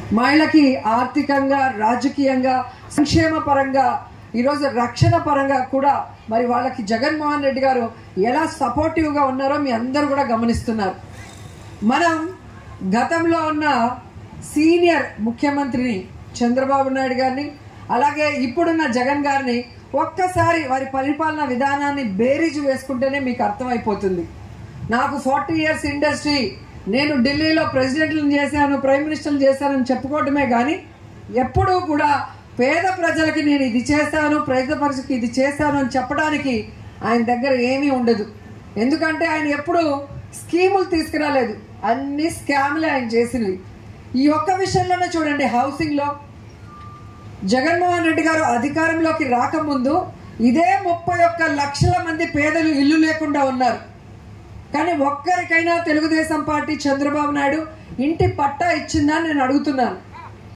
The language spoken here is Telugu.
మహిళకి ఆర్థికంగా రాజకీయంగా సంక్షేమ పరంగా ఈరోజు రక్షణ పరంగా కూడా మరి వాళ్ళకి జగన్మోహన్ రెడ్డి గారు ఎలా సపోర్టివ్గా ఉన్నారో మీ అందరూ కూడా గమనిస్తున్నారు మనం గతంలో ఉన్న సీనియర్ ముఖ్యమంత్రిని చంద్రబాబు నాయుడు గారిని అలాగే ఇప్పుడున్న జగన్ గారిని ఒక్కసారి వారి పరిపాలన విధానాన్ని బేరీజు వేసుకుంటేనే మీకు అర్థమైపోతుంది నాకు ఫార్టీ ఇయర్స్ ఇండస్ట్రీ నేను ఢిల్లీలో ప్రెసిడెంట్లను చేశాను ప్రైమ్ మినిస్టర్లు చేశానని చెప్పుకోవటమే కానీ ఎప్పుడూ కూడా పేద ప్రజలకి నేను ఇది చేశాను పేద ప్రజలకి ఇది చేశాను అని చెప్పడానికి ఆయన దగ్గర ఏమీ ఉండదు ఎందుకంటే ఆయన ఎప్పుడు స్కీములు తీసుకురాలేదు అన్ని స్కామ్లే ఆయన చేసినవి ఈ ఒక్క విషయంలోనే చూడండి హౌసింగ్లో జగన్మోహన్ రెడ్డి గారు అధికారంలోకి రాకముందు ఇదే ముప్పై ఒక్క లక్షల మంది పేదలు ఇల్లు లేకుండా ఉన్నారు కానీ ఒక్కరికైనా తెలుగుదేశం పార్టీ చంద్రబాబు నాయుడు ఇంటి పట్టా ఇచ్చిందా అని నేను అడుగుతున్నాను